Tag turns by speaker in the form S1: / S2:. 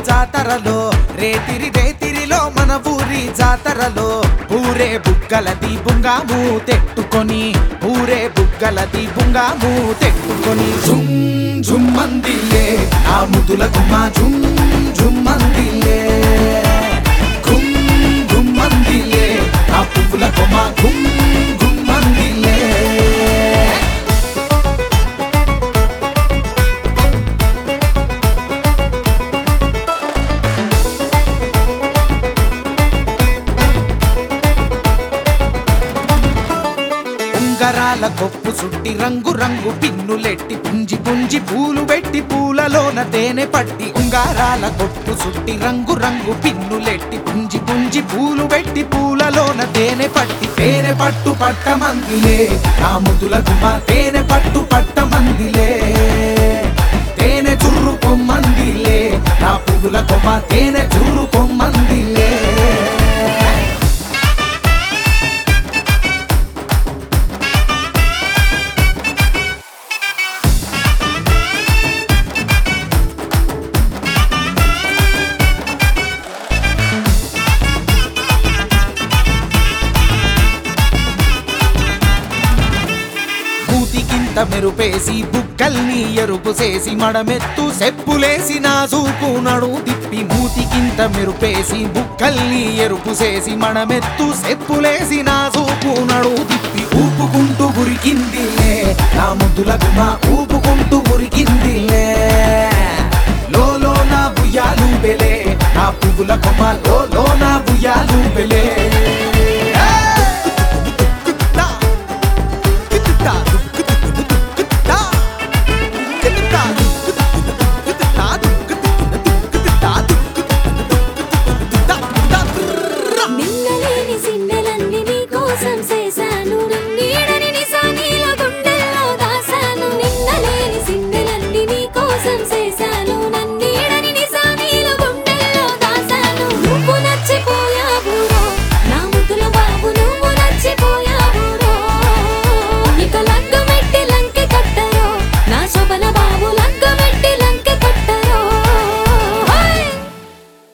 S1: జాతరలో రేతిరి రేతిరిలో మన ఊరి జాతరలో ఊరే బుగ్గలది బుంగాము తెట్టుకొని ఊరే బుగ్గలది బుంగాము తెట్టుకొని జుమ్ జుమ్మందిలే ఆ ముదుల గుమ్మ జుమ్ జుమ్మందిలే గుమ్ గుమ్మందిలే ఆ పువ్వుల కొమ్మ గుమ్ గుమ్మందిలే ఉంగరాల కొప్పు చుట్టి రంగు రంగు పిన్నులెట్టి పుంజి పుంజి పూలు పెట్టి పూలలోన తేనె పట్టి ఉంగరాల కొప్పు చుట్టి రంగు రంగు పిన్నులెట్టి పుంజి పుంజి పూలు పెట్టి పూలలోన తేనె పట్టి తేనె పట్టు పట్ట మందిలే నా ముదుల గుమ్మ తేనె పట్టు పట్ట మందిలే తేనె చుర్రు కొమ్మందిలే నా పువ్వుల కొమ్మ తేనె చుర్రు కొమ్మందిలే మూతికింత మెరుపేసి బుక్కల్ని ఎరుపు చేసి మడమెత్తు సెప్పులేసి నా చూపు నడు తిప్పి మూతికింత మెరుపేసి బుక్కల్ని ఎరుపు చేసి మడమెత్తు సెప్పులేసి నా చూపు నడు తిప్పి ఊపుకుంటూ ఉరికిందిలే నా ముద్దుల గుమ ఊపుకుంటూ ఉరికిందిలే లోలో నా బుయ్యాలు బెలే నా పువ్వుల కొమ్మ లోలో నా బుయ్యాలు బెలే